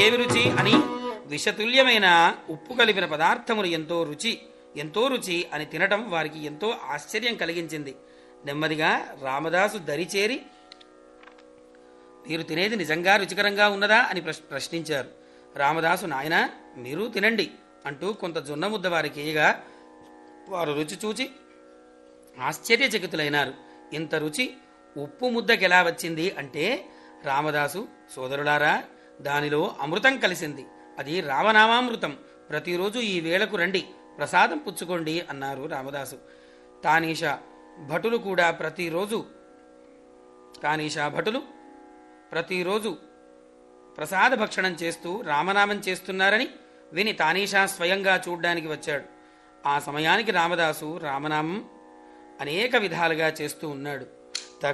ఏమి రుచి అని విషతుల్యమైన ఉప్పు కలిపిన పదార్థములు ఎంతో రుచి ఎంతో రుచి అని తినటం వారికి ఎంతో ఆశ్చర్యం కలిగించింది నెమ్మదిగా రామదాసు దరిచేరి మీరు తినేది నిజంగా రుచికరంగా ఉన్నదా అని ప్రశ్- ప్రశ్నించారు రామదాసు నాయన మీరు తినండి అంటూ కొంత జొన్న ముద్ద వారికి ఇయ్యగా వారు రుచి చూచి ఆశ్చర్యచకితులైనారు ఇంత రుచి ఉప్పు ముద్దకెలా వచ్చింది అంటే రామదాసు సోదరులారా దానిలో అమృతం కలిసింది అది రామనామామృతం ప్రతిరోజు ఈ వేళకు రండి ప్రసాదం పుచ్చుకోండి అన్నారు రామదాసు తానీష భటులు కూడా ప్రతిరోజు కానీషా భటులు ప్రతిరోజు ప్రసాద భక్షణం చేస్తూ రామనామం చేస్తున్నారని విని తానీషా స్వయంగా చూడ్డానికి వచ్చాడు ఆ సమయానికి రామదాసు రామనామం అనేక విధాలుగా చేస్తూ ఉన్నాడు